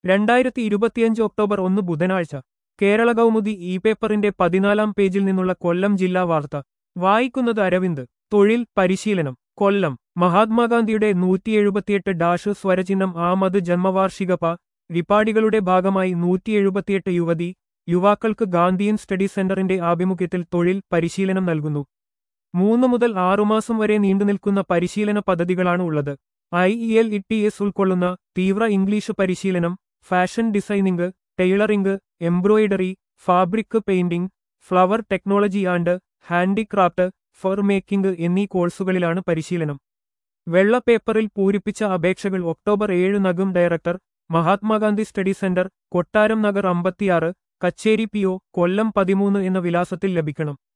രണ്ടായിരത്തി ഇരുപത്തിയഞ്ച് ഒക്ടോബർ ഒന്ന് ബുധനാഴ്ച കേരള കൗമുദി ഇ പേപ്പറിന്റെ പതിനാലാം പേജിൽ നിന്നുള്ള കൊല്ലം ജില്ലാ വാർത്ത വായിക്കുന്നത് അരവിന്ദ് തൊഴിൽ പരിശീലനം കൊല്ലം മഹാത്മാഗാന്ധിയുടെ നൂറ്റി എഴുപത്തിയെട്ട് ഡാഷ് സ്വരചിഹ്നം ആമത് ജന്മവാർഷിക പ റിപ്പാടികളുടെ ഭാഗമായി നൂറ്റി എഴുപത്തിയെട്ട് യുവതി യുവാക്കൾക്ക് ഗാന്ധിയൻ സ്റ്റഡി സെന്ററിന്റെ ആഭിമുഖ്യത്തിൽ തൊഴിൽ പരിശീലനം നൽകുന്നു മൂന്ന് മുതൽ ആറുമാസം വരെ നീണ്ടുനിൽക്കുന്ന പരിശീലന പദ്ധതികളാണ് ഉള്ളത് I E L E T S ഉൾക്കൊള്ളുന്ന തീവ്ര ഇംഗ്ലീഷ് പരിശീലനം fashion designing tailoring embroidery fabric painting flower technology and handicraft fur making എന്നീ കോഴ്സുകളിലാണ് പരിശീലനം വെള്ള പേപ്പറിൽ പൂരിപ്പിച്ച അപേക്ഷകൾ ഒക്ടോബർ ഏഴിനകം director Mahatma Gandhi study centre Kottaram Nagar അമ്പത്തിയാറ് കച്ചേരി പി ഒ കൊല്ലം പതിമൂന്ന് എന്ന വിലാസത്തിൽ ലഭിക്കണം